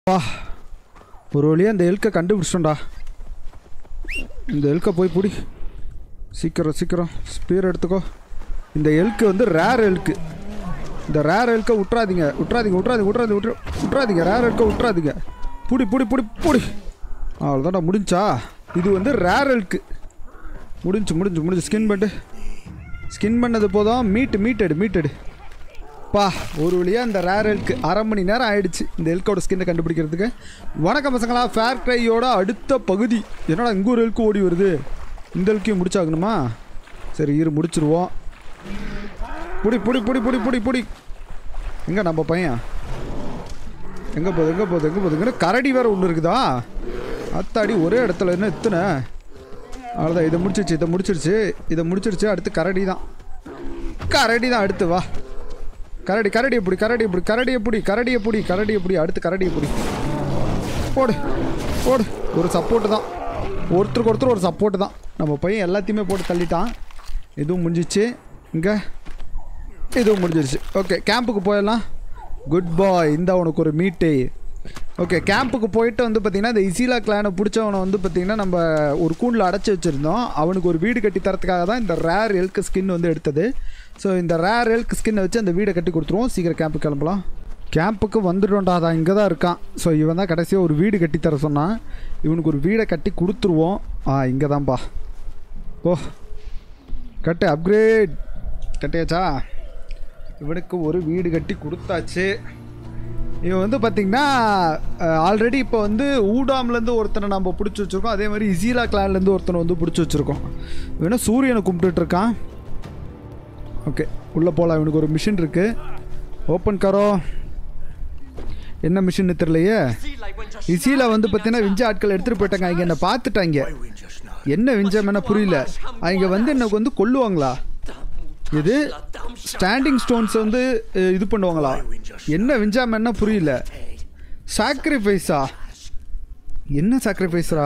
வா ஒரு வழியாக இந்த எல்கை கண்டுபிடிச்சிட்டோம்டா இந்த எல்கை போய் பிடி சீக்கிரம் சீக்கிரம் ஸ்பீர் எடுத்துக்கோ இந்த எல்க்கு வந்து ரேர் எல்க்கு இந்த ரேர் எல்க்கை விட்றாதீங்க விட்றாதீங்க விட்றாதீங்க விட்றாதீங்க விட்ற விட்றாதீங்க ரேர் எல்க்கை விட்றாதீங்க புடி புடி புடி புடி அவ்வளோதான்டா முடிஞ்சா இது வந்து ரேர் எல்க்கு முடிஞ்சு முடிஞ்சு முடிஞ்சு ஸ்கின் பண்ணிட்டு ஸ்கின் பண்ணது போதும் மீட்டு மீட்டெடு மீட்டெடு பா ஒரு வழியாக இந்த ரேர் எல்க்கு அரை மணி நேரம் ஆயிடுச்சு இந்த எல்கோட ஸ்கின்னை கண்டுபிடிக்கிறதுக்கு வணக்கம் பசங்களா ஃபேர் க்ரையோட அடுத்த பகுதி என்னடா இங்கே ஒரு எல்க்கு ஓடி வருது இந்த எல்க்கையும் முடிச்சாகணுமா சரி இரு முடிச்சிருவோம் புடி புடி புடி புடி புடி புடி எங்கே நம்ம பையன் எங்கே போகுது எங்கே போகுது எங்கே போகுதுங்கிற கரடி வேறு ஒன்று இருக்குதா அத்தாடி ஒரே இடத்துல என்ன எத்தனை அவ்வளோதான் இதை முடிச்சிருச்சு இதை முடிச்சிருச்சு இதை முடிச்சிருச்சு அடுத்து கரடி தான் கரடி தான் அடுத்து வா கரடி கரடி எப்படி கரடி எப்படி கரடி எப்படி கரடி எப்படி கரடி எப்படி அடுத்து கரடி எப்படி போடு போடு ஒரு சப்போர்ட்டு தான் ஒருத்தருக்கு ஒருத்தர் ஒரு சப்போர்ட்டு தான் நம்ம பையன் எல்லாத்தையுமே போட்டு தள்ளிட்டான் இதுவும் முடிஞ்சிச்சு இங்கே இதுவும் முடிஞ்சிருச்சு ஓகே கேம்புக்கு போயிடலாம் குட் பாய் இந்த உனக்கு ஒரு மீட்டு ஓகே கேம்புக்கு போயிட்டு வந்து பார்த்திங்கன்னா இந்த இசிலா கிளானை பிடிச்சவனை வந்து பார்த்திங்கன்னா நம்ம ஒரு கூண்டில் அடைச்சி வச்சுருந்தோம் அவனுக்கு ஒரு வீடு கட்டி தரத்துக்காக தான் இந்த ரேர் எல்க்கு ஸ்கின் வந்து எடுத்தது ஸோ இந்த ரேர் எல்க்கு ஸ்கின்னை வச்சு அந்த வீடை கட்டி கொடுத்துருவோம் சீக்கிரம் கேம்புக்கு கிளம்பலாம் கேம்புக்கு வந்துட்டோம்டா அதான் இங்கே தான் இருக்கான் ஸோ இவன் தான் கடைசியாக ஒரு வீடு கட்டி தர சொன்னான் இவனுக்கு ஒரு வீடை கட்டி கொடுத்துருவோம் ஆ இங்கே தான்ப்பா ஓ கட்டு அப்கிரேட் கட்டியாச்சா இவனுக்கு ஒரு வீடு கட்டி கொடுத்தாச்சு இவன் வந்து பார்த்திங்கன்னா ஆல்ரெடி இப்போ வந்து ஊடாம்லேருந்து ஒருத்தனை நம்ம பிடிச்சி வச்சுருக்கோம் அதே மாதிரி இசீலா கிளான்லேருந்து ஒருத்தனை வந்து பிடிச்சி வச்சுருக்கோம் இவனா சூரியனை கும்பிட்டுட்டு இருக்கான் ஓகே உள்ளே போகலாம் இவனுக்கு ஒரு மிஷின் இருக்குது ஓப்பன் கரோ என்ன மிஷின்னு தெரியலையே இசியில் வந்து பார்த்தீங்கன்னா விஞ்ச ஆட்கள் எடுத்துகிட்டு போயிட்டாங்க இங்கே என்னை பார்த்துட்டாங்க என்ன விஞ்சம் என்ன புரியல அவங்க வந்து எனக்கு வந்து கொல்லுவாங்களா இது ஸ்டாண்டிங் ஸ்டோன்ஸ் வந்து அஹ், இது பண்ணுவாங்களா என்ன விஞ்சாம என்ன புரியல சாக்ரிஃபைஸா என்ன சாக்ரிஃபைஸரா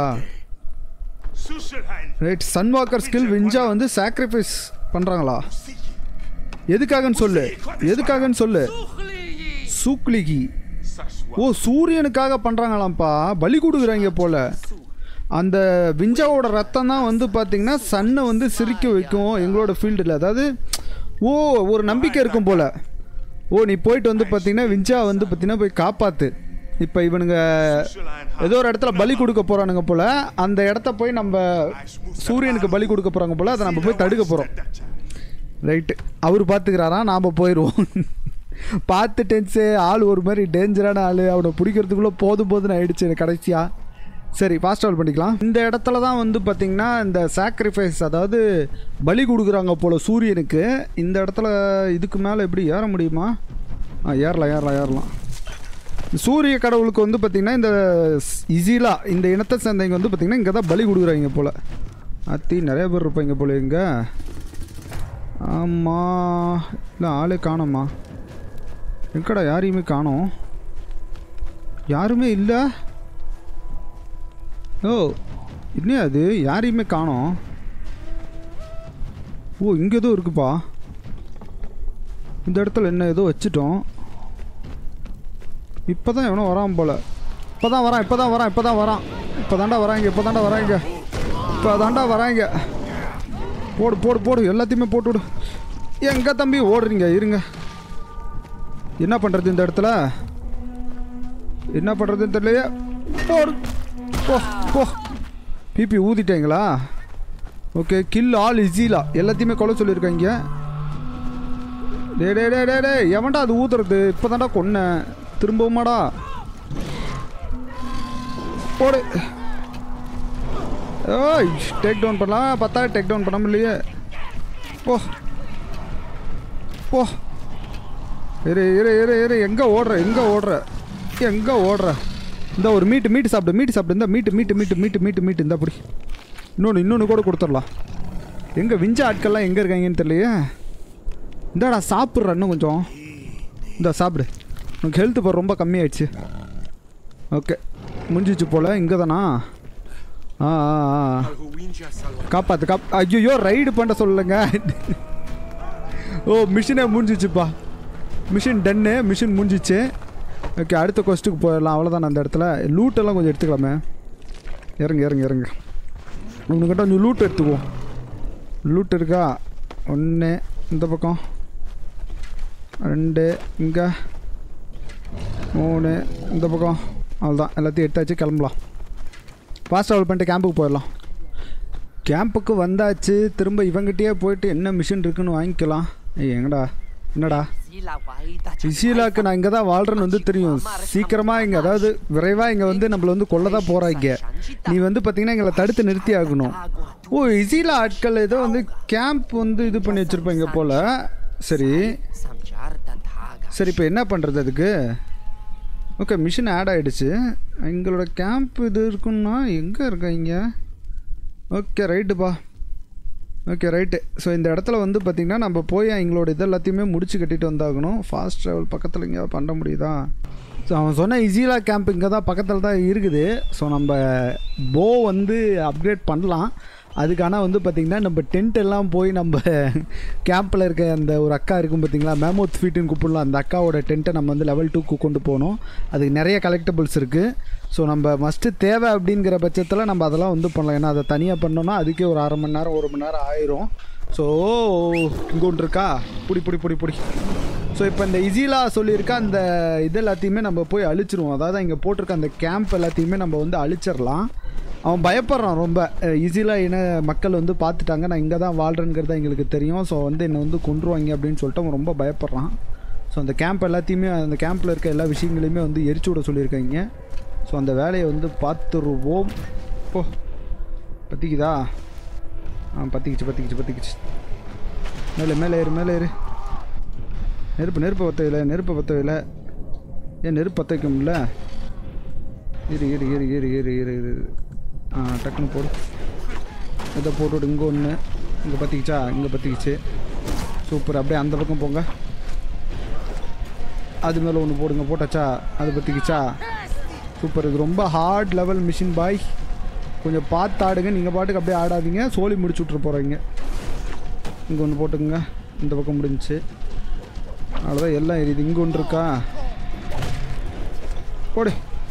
ரைட் சன்வாக்கர் ஸ்கில் விஞ்சா வந்து சாக்ரிஃபைஸ் பண்ணுறாங்களா எதுக்காகன்னு சொல்லு எதுக்காகன்னு சொல்லு சூக்லிகி ஓ சூரியனுக்காக பண்ணுறாங்களாம்ப்பா பலி கொடுக்குறாங்க போல அந்த விஞ்சாவோட ரத்தம் தான் வந்து பார்த்திங்கன்னா சன்னை வந்து சிரிக்க வைக்கும் எங்களோட ஃபீல்டில் அதாவது ஓ ஒரு நம்பிக்கை இருக்கும் போல் ஓ நீ போயிட்டு வந்து பார்த்தீங்கன்னா விஞ்சா வந்து பார்த்தீங்கன்னா போய் காப்பாற்று இப்போ இவனுங்க ஏதோ ஒரு இடத்துல பலி கொடுக்க போகிறானுங்க போல் அந்த இடத்த போய் நம்ம சூரியனுக்கு பலி கொடுக்க போகிறாங்க போல் அதை நம்ம போய் தடுக்க போகிறோம் ரைட்டு அவர் பார்த்துக்கிறாரா நாம் போயிடுவோம் பார்த்து டென்ஸு ஆள் ஒரு மாதிரி டேஞ்சரான ஆள் அவனை பிடிக்கிறதுக்குள்ளே போதும் போதுன்னு ஆயிடுச்சு எனக்கு கடைசியாக சரி ஃபாஸ்ட் ட்ராவல் பண்ணிக்கலாம் இந்த இடத்துல தான் வந்து பார்த்திங்கன்னா இந்த சாக்ரிஃபைஸ் அதாவது பலி கொடுக்குறாங்க போல் சூரியனுக்கு இந்த இடத்துல இதுக்கு மேலே எப்படி ஏற முடியுமா ஆ ஏறலாம் ஏறலாம் ஏறலாம் சூரிய கடவுளுக்கு வந்து பார்த்திங்கன்னா இந்த இசிலா இந்த இனத்தை சேர்ந்தவங்க வந்து பார்த்திங்கன்னா இங்கே தான் பலி கொடுக்குறாங்க போல் அத்தி நிறைய பேர் இருப்பாங்க போல இங்கே ஆமாம் இல்லை ஆளே காணோம்மா எங்கடா யாரையுமே காணோம் யாருமே இல்லை ஓ என்ன அது யாரையுமே காணோம் ஓ இங்கே ஏதோ இருக்குப்பா இந்த இடத்துல என்ன ஏதோ வச்சுட்டோம் இப்போ தான் எவனோ வரான் போல இப்போ தான் வரான் இப்போ தான் வரான் இப்போ தான் வரான் இப்போ தாண்டா வராங்க இப்போ தாண்டா வராங்க இப்போ தாண்டா வராங்க போடு போடு போடு எல்லாத்தையுமே போட்டு விடு எங்க தம்பி ஓடுறீங்க இருங்க என்ன பண்ணுறது இந்த இடத்துல என்ன பண்ணுறதுன்னு தெரியலையே போடு போ போ பிபி ஊதிட்டீங்களா ஓகே கில் ஆல் இசிலா எல்லாத்தையுமே கொலை சொல்லியிருக்காங்க டே டே டே டே டே எவன்டா அது ஊத்துறது இப்போ தான்டா கொன்னேன் திரும்பவுமாடா போடு ஓய் டேக் டவுன் பண்ணலாம் பார்த்தா டேக் டவுன் பண்ண முடியலையே போ போ இரு இரு இரு இரு எங்கே ஓடுற எங்கே ஓடுற எங்கே ஓடுற இந்த ஒரு மீட்டு மீட்டு சாப்பிடு மீட்டு சாப்பிடு இந்த மீட்டு மீட்டு மீட்டு மீட்டு மீட்டு மீட்டு இந்த அப்படி இன்னொன்று இன்னொன்று கூட கொடுத்துடலாம் எங்கே விஞ்ச ஆட்கள்லாம் எங்கே இருக்காங்கன்னு தெரியலையே இந்தாடா சாப்பிட்ற இன்னும் கொஞ்சம் இந்த சாப்பிடு உனக்கு ஹெல்த் இப்போ ரொம்ப கம்மியாயிடுச்சு ஓகே முடிஞ்சிச்சு போல் இங்கே தானா ஆ ஆ ஆ காப்பாத்து காப் ஐயோ ரைடு பண்ண சொல்லுங்க ஓ மிஷினே முடிஞ்சிச்சுப்பா மிஷின் டன்னு மிஷின் முடிஞ்சிச்சு ஓகே அடுத்த கொஸ்ட்டுக்கு போயிடலாம் அவ்வளோதான் அந்த இடத்துல லூட்டெல்லாம் கொஞ்சம் எடுத்துக்கலாமே இறங்க இறங்க இறங்க உனக்கிட்ட கொஞ்சம் லூட் எடுத்துக்குவோம் லூட் இருக்கா ஒன்று இந்த பக்கம் ரெண்டு இங்கே மூணு இந்த பக்கம் அவ்வளோதான் எல்லாத்தையும் எடுத்தாச்சு கிளம்பலாம் ஃபாஸ்ட் ட்ராவல் பண்ணிட்டு கேம்புக்கு போயிடலாம் கேம்புக்கு வந்தாச்சு திரும்ப இவங்கிட்டயே போயிட்டு என்ன மிஷின் இருக்குன்னு வாங்கிக்கலாம் ஏய் எங்கடா என்னடா இசிலாக்கு நான் இங்கே தான் வாழ்றேன்னு வந்து தெரியும் சீக்கிரமாக இங்கே அதாவது விரைவாக இங்கே வந்து நம்மளை வந்து கொல்ல தான் போகிறாங்க நீ வந்து பார்த்தீங்கன்னா எங்களை தடுத்து நிறுத்தி ஆகணும் ஓ இசிலா ஆட்கள் ஏதோ வந்து கேம்ப் வந்து இது பண்ணி வச்சுருப்பாங்க போல் சரி சரி இப்போ என்ன பண்ணுறது அதுக்கு ஓகே மிஷின் ஆட் ஆகிடுச்சு எங்களோட கேம்ப் இது இருக்குன்னா எங்கே இருக்காங்க ஓகே ரைட்டுப்பா ஓகே ரைட்டு ஸோ இந்த இடத்துல வந்து பார்த்திங்கன்னா நம்ம போய் எங்களோட இது எல்லாத்தையுமே முடிச்சு கட்டிட்டு வந்தாகணும் ஃபாஸ்ட் ட்ராவல் பக்கத்தில் எங்கேயாவது பண்ண முடியுதா ஸோ அவன் சொன்ன இசிலா கேம்ப் இங்கே தான் பக்கத்தில் தான் இருக்குது ஸோ நம்ம போ வந்து அப்கிரேட் பண்ணலாம் அதுக்கான வந்து பார்த்திங்கன்னா நம்ம டென்ட் எல்லாம் போய் நம்ம கேம்பில் இருக்க அந்த ஒரு அக்கா இருக்கும் பார்த்தீங்களா மேமோத் ஃபீட்டுன்னு கூப்பிடலாம் அந்த அக்காவோட டென்ட்டை நம்ம வந்து லெவல் டூக்கு கொண்டு போகணும் அதுக்கு நிறைய கலெக்டபிள்ஸ் இருக்குது ஸோ நம்ம மஸ்ட்டு தேவை அப்படிங்கிற பட்சத்தில் நம்ம அதெல்லாம் வந்து பண்ணலாம் ஏன்னா அதை தனியாக பண்ணோன்னா அதுக்கே ஒரு அரை மணி நேரம் ஒரு மணி நேரம் ஆயிரும் ஸோ இங்கே ஒன்று இருக்கா புடி புடி புடி புடி ஸோ இப்போ இந்த இசிலா சொல்லியிருக்க அந்த இது எல்லாத்தையுமே நம்ம போய் அழிச்சிருவோம் அதாவது இங்கே போட்டிருக்க அந்த கேம்ப் எல்லாத்தையுமே நம்ம வந்து அழிச்சிடலாம் அவன் பயப்படுறான் ரொம்ப ஈஸியில் இன மக்கள் வந்து பார்த்துட்டாங்க நான் இங்கே தான் வாழ்கிறேங்கிறது எங்களுக்கு தெரியும் ஸோ வந்து என்னை வந்து கொண்டுருவாங்க அப்படின்னு சொல்லிட்டு அவன் ரொம்ப பயப்படுறான் ஸோ அந்த கேம்ப் எல்லாத்தையுமே அந்த கேம்பில் இருக்க எல்லா விஷயங்களையுமே வந்து எரிச்சு விட சொல்லியிருக்காங்க ஸோ அந்த வேலையை வந்து பார்த்துருவோம் போ பற்றிக்குதா ஆ பற்றிக்கிச்சு பற்றிக்கிச்சு பற்றிக்கிச்சு மேலே மேலே ஏறு மேலே ஏறு நெருப்பு நெருப்பு பற்ற இல்லை நெருப்பு பற்ற இல்லை ஏன் நெருப்பு பற்ற வைக்க முடியல இரு இரு இரு இரு இரு இரு இரு ஆ டக்குன்னு போடு இதை போட்டுவிடு இங்கே ஒன்று இங்கே பற்றிக்கிச்சா இங்கே பற்றிக்கிச்சு சூப்பர் அப்படியே அந்த பக்கம் போங்க அது மேலே ஒன்று போடுங்க போட்டாச்சா அது பற்றிக்கிச்சா சூப்பர் இது ரொம்ப ஹார்ட் லெவல் மிஷின் பாய் கொஞ்சம் பார்த்து ஆடுங்க நீங்கள் பாட்டுக்கு அப்படியே ஆடாதீங்க சோலி முடிச்சு விட்ற போகிறீங்க இங்கே ஒன்று போட்டுங்க இந்த பக்கம் முடிஞ்சுச்சு அவ்வளோதான் எல்லாம் எரியுது இங்கே ஒன்று இருக்கா போடு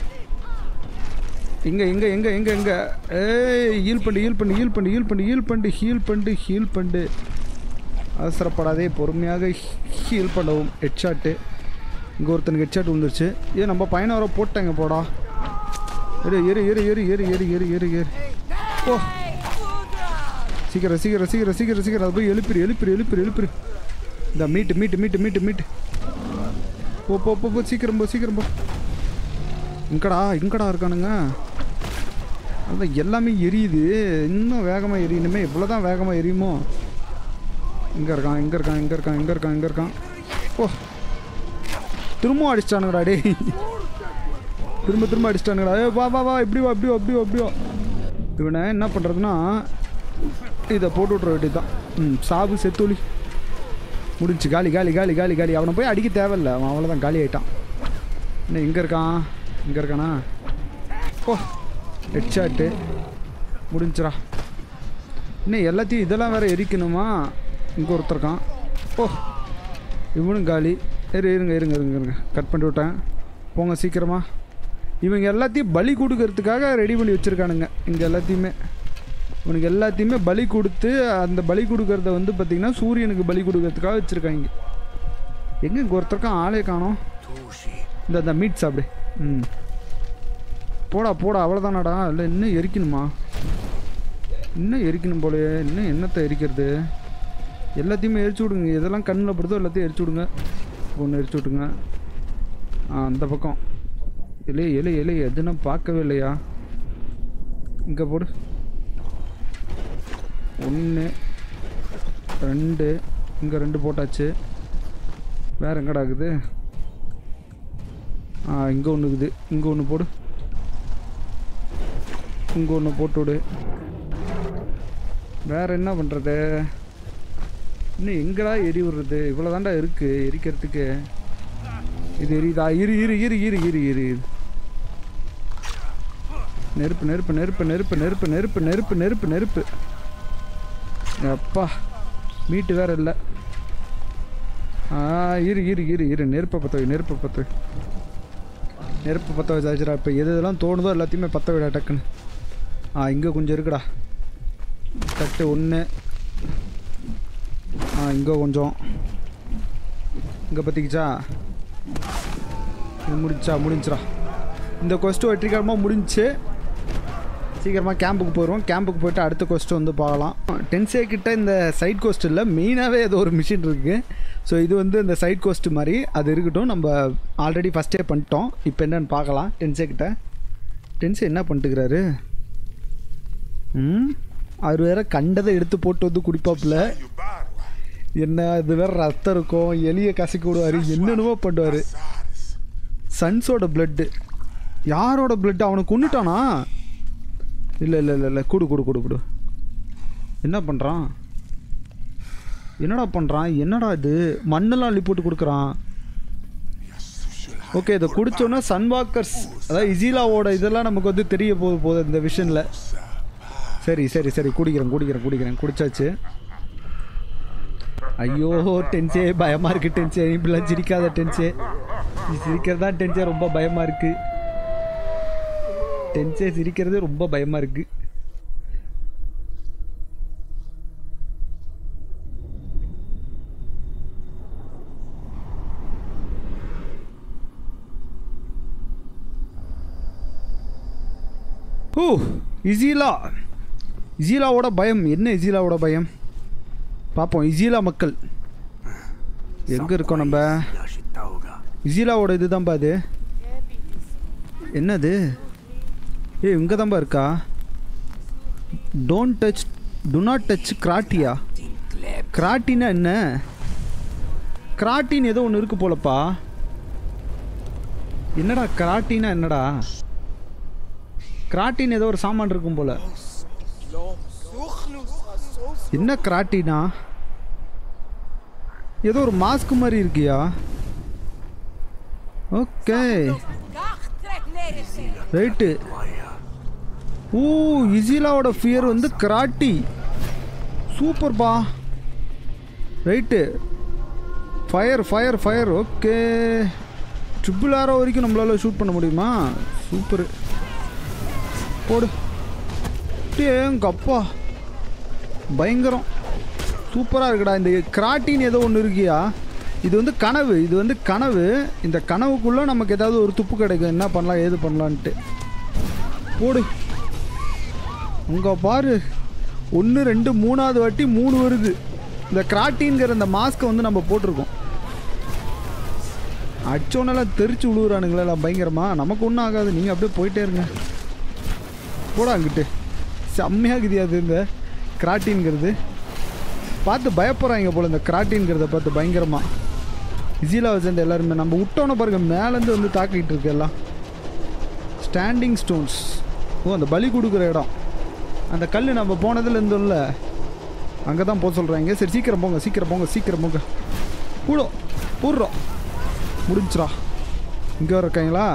இங்கே எங்கே எங்கே எங்கே எங்கே ஏய் ஹீல் பண்ணு ஹீல் பண்ணு ஹீல் பண்ணு ஹீல் பண்ணு ஹீல் பண்ணு ஹீல் பண்ணு ஹீல் பண்ணு அவசரப்படாதே பொறுமையாக ஹீல் பண்ணவும் ஹெட்ஷாட்டு இங்கே ஒருத்தனுக்கு ஹெட்ஷாட் விழுந்துருச்சு ஏன் நம்ம பையனை வர போட்டாங்க போடா எரு எரு எரு எரு எரு எரு எரு எரு எரு ஓ சீக்கிரம் சீக்கிரம் சீக்கிரம் சீக்கிரம் சீக்கிரம் அது போய் எழுப்பிரு எழுப்பிரு எழுப்பிரு எழுப்பிரு இந்த மீட்டு மீட்டு மீட்டு மீட்டு மீட்டு போ போ போ போ சீக்கிரம் போ சீக்கிரம் போ இங்கடா இங்கடா இருக்கானுங்க அதான் எல்லாமே எரியுது இன்னும் வேகமாக எரியணுமே இவ்வளோ தான் வேகமாக எரியுமோ இங்கே இருக்கான் இங்கே இருக்கான் இங்கே இருக்கான் இங்கே இருக்கான் இங்கே இருக்கான் ஓ திரும்பவும் அடிச்சிட்டானுங்கடா டே திரும்ப திரும்ப அடிச்சிட்டானுங்கடா ஏ வா வா வா இப்படி வா இப்படி வா இப்படி வா இப்படி வா இவனை என்ன பண்ணுறதுன்னா இதை போட்டு விட்ற வேண்டியது தான் ம் சாவு செத்துலி முடிஞ்சு காலி காலி காலி காலி காலி அவனை போய் அடிக்க தேவையில்ல அவன் அவ்வளோதான் காலி ஆகிட்டான் இன்னும் எங்கே இருக்கான் இங்கே இருக்கானா ஓ ஹெட்ஷாட்டு முடிஞ்சிரா இன்னும் எல்லாத்தையும் இதெல்லாம் வேறு எரிக்கணுமா இங்கே ஒருத்தர் இருக்கான் ஓ இவனும் காலி இரு இருங்க இருங்க இருங்க இருங்க கட் பண்ணி விட்டேன் போங்க சீக்கிரமா இவங்க எல்லாத்தையும் பலி கொடுக்கறதுக்காக ரெடி பண்ணி வச்சுருக்கானுங்க இங்கே எல்லாத்தையுமே இவனுக்கு எல்லாத்தையுமே பலி கொடுத்து அந்த பலி கொடுக்கறத வந்து பார்த்திங்கன்னா சூரியனுக்கு பலி கொடுக்கறதுக்காக வச்சுருக்காங்க எங்கே இங்கே ஒருத்தருக்கான் ஆளே காணோம் இந்த இந்த மீட் சாப்பிடு ம் போடா போடா அவ்வளோதானாடா இல்லை இன்னும் எரிக்கணுமா இன்னும் எரிக்கணும் போலயே இன்னும் என்னத்தை எரிக்கிறது எல்லாத்தையுமே எரிச்சு விடுங்க எதெல்லாம் கண்ணில் படுதோ எல்லாத்தையும் எரிச்சு விடுங்க ஒன்று எரிச்சு விட்டுங்க ஆ அந்த பக்கம் இலே இலை இலை எதுனா பார்க்கவே இல்லையா இங்கே போடு ஒன்று ரெண்டு இங்கே ரெண்டு போட்டாச்சு வேறு எங்கடா இருக்குது ஆ இங்கே ஒன்று இருக்குது இங்கே ஒன்று போடு இங்கே ஒன்று போட்டு விடு வேறு என்ன பண்ணுறது இன்னும் எங்கடா எரி விடுறது இவ்வளோ தாண்டா இருக்குது எரிக்கிறதுக்கு இது எரியுதா இரு இரு இரு இரு இரு இரு நெருப்பு நெருப்பு நெருப்பு நெருப்பு நெருப்பு நெருப்பு நெருப்பு நெருப்பு நெருப்பு அப்பா மீட்டு வேற இல்லை ஆ இரு இரு இரு இரு நெருப்பை பற்ற வை நெருப்பை பற்ற வை நெருப்பு பற்ற வச்சாச்சுடா இப்போ எது எதெல்லாம் தோணுதோ எல்லாத்தையுமே பற்ற விடா டக்குன்னு ஆ இங்கே கொஞ்சம் இருக்குடா தட்டு ஒன்று ஆ இங்கே கொஞ்சம் இங்கே பற்றிக்கிச்சா இது முடிஞ்சா முடிஞ்சுடா இந்த கொஸ்ட்டு வெற்றிகரமாக முடிஞ்சுச்சு சீக்கிரமாக கேம்புக்கு போயிடுவோம் கேம்புக்கு போயிட்டு அடுத்த கொஸ்ட்டு வந்து பார்க்கலாம் டென்சே கிட்ட இந்த சைட் கோஸ்ட் இல்லை மெயினாகவே ஏதோ ஒரு மிஷின் இருக்குது ஸோ இது வந்து இந்த சைட் கோஸ்ட் மாதிரி அது இருக்கட்டும் நம்ம ஆல்ரெடி ஃபஸ்ட்டே பண்ணிட்டோம் இப்போ என்னன்னு பார்க்கலாம் டென்சே கிட்ட டென்சே என்ன பண்ணிட்டுக்கிறாரு ம் அவர் வேற கண்டதை எடுத்து போட்டு வந்து குடிப்பாப்புல என்ன இது வேற ரத்தம் இருக்கும் எலியை கசக்கி விடுவார் என்னென்னமோ பண்ணுவார் சன்ஸோட பிளட்டு யாரோட பிளட் அவனை கொண்டுட்டானா இல்லை இல்லை இல்லை இல்லை கொடு கொடு கொடு கொடு என்ன பண்ணுறான் என்னடா பண்ணுறான் என்னடா இது மண்ணெல்லாம் அள்ளி போட்டு கொடுக்குறான் ஓகே இதை குடிச்சோன்னா சன்வாக்கர்ஸ் அதாவது இசிலாவோட இதெல்லாம் நமக்கு வந்து தெரிய போகுது போகுது இந்த விஷனில் சரி சரி சரி குடிக்கிறேன் குடிக்கிறேன் குடிக்கிறேன் குடிச்சாச்சு ஐயோ டென்ஷே பயமாக இருக்குது டென்ஷே இப்படிலாம் சிரிக்காத டென்ஷே நீ சிரிக்கிறதா டென்ஷே ரொம்ப பயமாக இருக்குது டென்ஷே சிரிக்கிறது ரொம்ப பயமாக இருக்குது ஓ இசீலா இசீலாவோட பயம் என்ன இசீலாவோட பயம் பார்ப்போம் இசீலா மக்கள் எங்கே இருக்கோம் நம்ம இசீலாவோட இதுதான்பா அது என்னது ஏ இங்கே தான்பா இருக்கா don't touch do not touch கிராட்டியா கிராட்டினா என்ன கிராட்டின் ஏதோ ஒன்று இருக்கு போலப்பா என்னடா கிராட்டினா என்னடா கிராட்டின் ஏதோ ஒரு சாமான் இருக்கும் போல என்ன கிராட்டினா ஏதோ ஒரு மாஸ்க் மாதிரி இருக்கியா ஓகே ரைட்டு ஓ இசிலாவோட ஃபியர் வந்து கிராட்டி சூப்பர்ப்பா right fire fire fire okay triple arrow வரைக்கும் நம்மளால ஷூட் பண்ண முடியுமா சூப்பர் போடு எங்க அப்பா பயங்கரம் சூப்பராக இருக்குடா இந்த கிராட்டின் ஏதோ ஒன்று இருக்கியா இது வந்து கனவு இது வந்து கனவு இந்த கனவுக்குள்ளே நமக்கு ஏதாவது ஒரு துப்பு கிடைக்கும் என்ன பண்ணலாம் ஏது பண்ணலான்ட்டு போடு அங்கே பாரு ஒன்று ரெண்டு மூணாவது வாட்டி மூணு வருது இந்த கிராட்டின்கிற இந்த மாஸ்க்கை வந்து நம்ம போட்டிருக்கோம் அச்சோன்னெல்லாம் தெரிச்சு விழுவுறானுங்களே எல்லாம் பயங்கரமா நமக்கு ஒன்றும் ஆகாது நீங்கள் அப்படியே போயிட்டே இருங்க போடா அங்கிட்டு செம்மையாகுது அது இந்த கிராட்டின்ங்கிறது பார்த்து பயப்படுறாங்க போல இந்த கிராட்டின்ங்கிறத பார்த்து பயங்கரமா இசிலாவை சேர்ந்த எல்லாருமே நம்ம விட்டோன்னு பாருங்க மேலேருந்து வந்து தாக்கிட்டு இருக்கு எல்லாம் ஸ்டாண்டிங் ஸ்டோன்ஸ் ஓ அந்த பலி கொடுக்குற இடம் அந்த கல் நம்ம போனதுல இருந்தோம்ல அங்கே தான் போக சொல்கிறாங்க சரி சீக்கிரம் போங்க சீக்கிரம் போங்க சீக்கிரம் போங்க கூடும் போடுறோம் முடிஞ்சிரா இங்கே இருக்காங்களா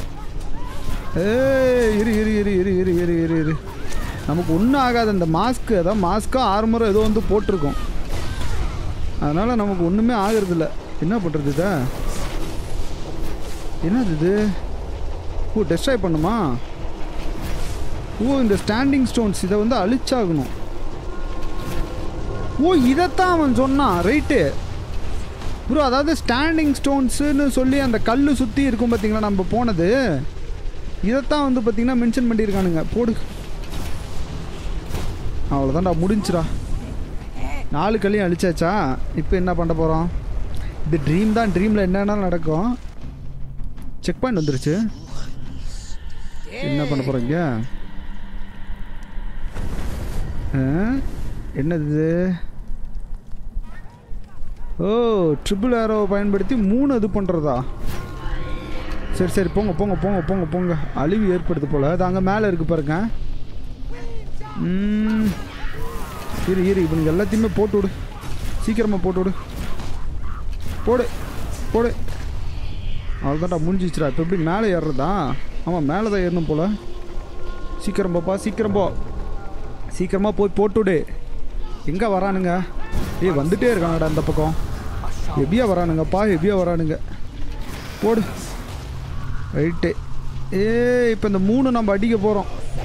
ஏய் இரு இரு இரு இரு இரு இரு இரு இரு நமக்கு ஒன்றும் ஆகாது அந்த மாஸ்க்கு அதான் மாஸ்க்கோ ஆர்மரோ ஏதோ வந்து போட்டிருக்கோம் அதனால் நமக்கு ஒன்றுமே ஆகுறதில்ல என்ன பண்ணுறது இதை என்னது இது ஓ டெஸ்ட்ராய் பண்ணுமா ஓ இந்த ஸ்டாண்டிங் ஸ்டோன்ஸ் இதை வந்து அழிச்சாகணும் ஓ இதைத்தான் அவன் சொன்னான் ரைட்டு ப்ரோ அதாவது ஸ்டாண்டிங் ஸ்டோன்ஸுன்னு சொல்லி அந்த கல் சுற்றி இருக்கும் பார்த்தீங்களா நம்ம போனது இதைத்தான் வந்து பார்த்தீங்கன்னா மென்ஷன் பண்ணியிருக்கானுங்க போடு அவ்வளோதான்டா முடிஞ்சுடா நாலு கல்லையும் அழிச்சாச்சா இப்போ என்ன பண்ண போகிறோம் இது ட்ரீம் தான் ட்ரீமில் என்னென்ன நடக்கும் செக் பாயிண்ட் வந்துருச்சு என்ன பண்ண போகிறீங்க என்னது இது? ஓ ட்ரிபிள் ஏரோவை பயன்படுத்தி மூணு இது பண்ணுறதா சரி சரி போங்க போங்க போங்க போங்க போங்க அழிவு ஏற்படுது போல் அது அங்கே மேலே இருக்கு பாருங்க ம், இரு இரு இவனுங்க எல்லாத்தையுமே போட்டு விடு சீக்கிரமாக போட்டு விடு போடு போடு அவ்வளோதான்டா முடிஞ்சிச்சுடா இப்போ எப்படி மேலே ஏறுறதா ஆமாம் மேலே தான் ஏறணும் போல் சீக்கிரம் போப்பா சீக்கிரம் போ சீக்கிரமாக போய் போட்டுவிடு எங்கே வரானுங்க ஏய் வந்துட்டே இருக்காங்கடா அந்த பக்கம் ஹெவியாக வரானுங்கப்பா ஹெவியாக வரானுங்க போடு ரைட்டு ஏ இப்போ இந்த மூணு நம்ம அடிக்க போகிறோம்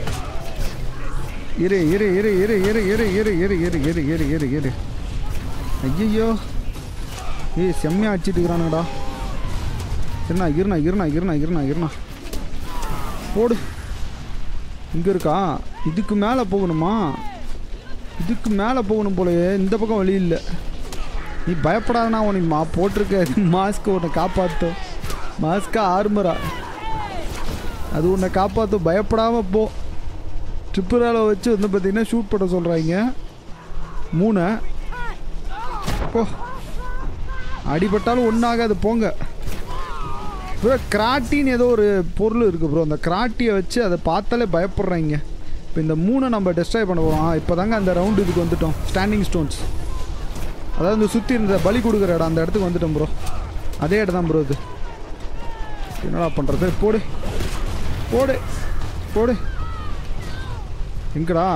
இரு இரு இரு இரு இரு இரு இரு இரு இரு இரு இரு இரு இரு ஐயோ ஏய் செம்மையாக அடிச்சிட்டு இருக்கிறானுங்கடா இருண்ணா இருண்ணா இருண்ணா இருண்ணா இருண்ணா இருண்ணா போடு இங்கே இருக்கா இதுக்கு மேலே போகணுமா இதுக்கு மேலே போகணும் போலயே இந்த பக்கம் வழி இல்லை நீ பயப்படாதனா உனக்கு மா போட்டிருக்க மாஸ்க்கு உன்னை காப்பாற்றும் மாஸ்கா ஆர்மரா அது உன்னை காப்பாற்றும் பயப்படாமல் போ ட்ரிப்புரால வச்சு வந்து பார்த்தீங்கன்னா ஷூட் பண்ண சொல்கிறாங்க மூணு போ அடிபட்டாலும் ஒன்றும் ஆகாது போங்க ப்ரோ கிராட்டின்னு ஏதோ ஒரு பொருள் இருக்குது ப்ரோ அந்த கிராட்டியை வச்சு அதை பார்த்தாலே பயப்படுறாங்க இப்போ இந்த மூணை நம்ம டெஸ்ட்ராய் பண்ண போகிறோம் இப்போ தாங்க அந்த ரவுண்டு இதுக்கு வந்துட்டோம் ஸ்டாண்டிங் ஸ்டோன்ஸ் அதாவது இந்த சுற்றி இருந்த பலி கொடுக்குற இடம் அந்த இடத்துக்கு வந்துட்டோம் ப்ரோ அதே இடம் தான் ப்ரோ இது என்னடா பண்ணுறது போடு போடு போடு எங்கடா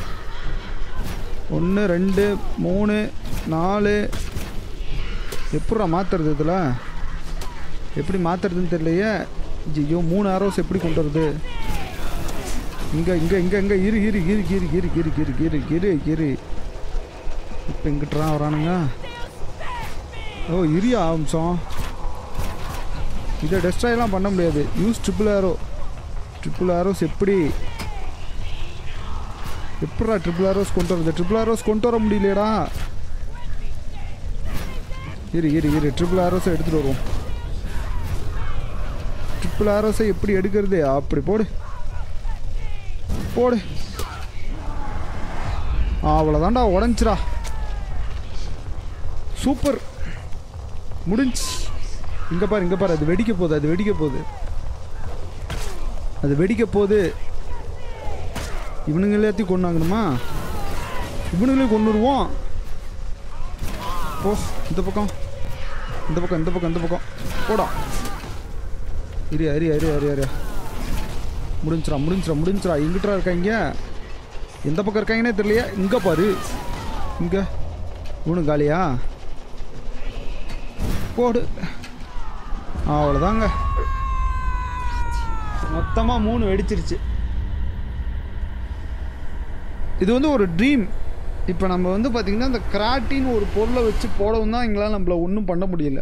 ஒன்று ரெண்டு மூணு நாலு எப்பட்றா மாற்றுறது இதில் எப்படி மாற்றுறதுன்னு தெரியலையே ஐயோ மூணு ஆரோஸ் எப்படி கொண்டு வருது இங்கே இங்கே இங்கே இங்கே இரு இரு இரு இரு இரு இரு இரு இரு இரு இரு இப்போ எங்கிட்டா வரானுங்க ஓ இரியா அம்சம் இதை டெஸ்ட்ராயெல்லாம் பண்ண முடியாது use triple arrow triple arrows எப்படி எப்படா ட்ரிபிள் ஆரோஸ் கொண்டு வரது ட்ரிபிள் ஆரோஸ் கொண்டு வர முடியலையடா இரு இரு இரு ட்ரிபிள் ஆரோஸை எடுத்துகிட்டு வருவோம் ட்ரிபிள் ஆரோஸை எப்படி எடுக்கிறது அப்படி போடு போடு அவ்வளோதான்டா உடஞ்சிரா சூப்பர் முடிஞ்சு இங்கே பாரு இங்கே பாரு அது வெடிக்க போகுது அது வெடிக்க போகுது அது வெடிக்க போகுது இவனுங்க எல்லாத்தையும் கொண்டாங்கணுமா இவனுங்களையும் கொண்டுருவோம் போ இந்த பக்கம் இந்த பக்கம் இந்த பக்கம் இந்த பக்கம் போடா இரு அரி அரி அரி அரி முடிஞ்சிரா முடிஞ்சிரா முடிஞ்சிரா எங்கிட்டா இருக்காங்க எந்த பக்கம் இருக்காங்கன்னே தெரியலையா இங்கே பாரு இங்கே இவனு காலியா போடு அவ்வளோதாங்க மொத்தமாக மூணு வெடிச்சிருச்சு இது வந்து ஒரு ட்ரீம் இப்போ நம்ம வந்து பார்த்திங்கன்னா இந்த கிராட்டின்னு ஒரு பொருளை வச்சு போடவும் தான் எங்களால் நம்மள ஒன்றும் பண்ண முடியல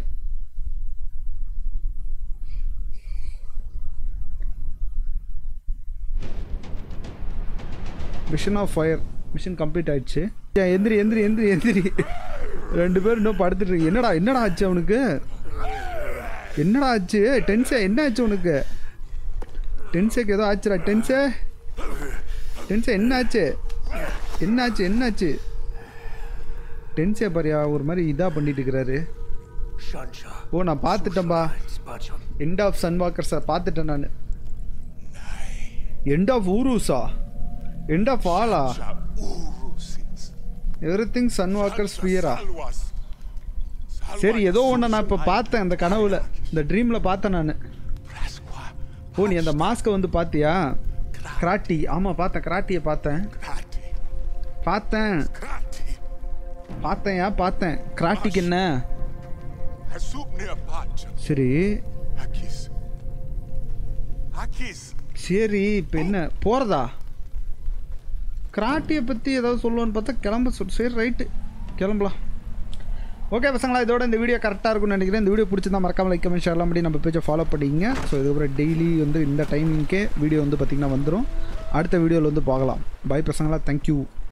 mission of fire mission complete ஆயிடுச்சு ஏன் எந்திரி எந்திரி எந்திரி எந்திரி ரெண்டு பேரும் இன்னும் படுத்துட்டு இருக்கு என்னடா என்னடா ஆச்சு அவனுக்கு என்னடா ஆச்சு டென்ஸே என்ன ஆச்சு உனக்கு டென்ஸேக்கு ஏதோ ஆச்சுடா டென்ஸே டென்ஸே என்ன ஆச்சு என்னாச்சு என்னாச்சு டென்ஸே பாரியா ஒரு மாதிரி இதாக பண்ணிட்டு இருக்கிறாரு Shansha. ஓ நான் பார்த்துட்டேன்பா Spacham. End of Sunwalker sir பார்த்துட்டேன் நான் எண்ட் ஆஃப் ஊரூஸா எண்ட் ஆஃப் ஆலா Urusits. எவ்ரி திங் சன்வாக்கர் ஸ்பியரா Salwas. சரி ஏதோ ஒன்று நான் இப்போ பார்த்தேன் அந்த கனவுல இந்த ட்ரீமில் பார்த்தேன் நான் Rasqua. ஓ நீ அந்த மாஸ்க்கை வந்து பார்த்தியா கிராட்டி ஆமாம் பார்த்தேன் கிராட்டியை பார்த்தேன் Krati. பார்த்தேன் Krati. பார்த்தேன்யா பார்த்தேன் கிராட்டிக்கு என்ன Hasup near Pacha. சரி Hakis. Hakis. சரி இப்போ என்ன போகிறதா கிராட்டியை பற்றி ஏதாவது சொல்லுவோன்னு பார்த்தா கிளம்ப சொல் சரி ரைட்டு கிளம்பலாம் ஓகே பசங்களா இதோட இந்த வீடியோ கரெக்டாக இருக்கும்னு நினைக்கிறேன் இந்த வீடியோ பிடிச்சிருந்தா மறக்காம லைக் கமெண்ட் ஷேர்லாம் பண்ணி நம்ம பேஜை ஃபாலோ பண்ணிங்க ஸோ இதுக்கப்புறம் டெய்லி வந்து இந்த டைமிங்க்கே வீடியோ வந்து பார்த்திங்கன்னா வந்துடும் அடுத்த வீடியோவில் வந்து பார்க்கலாம் பை பசங்களா தேங்க்யூ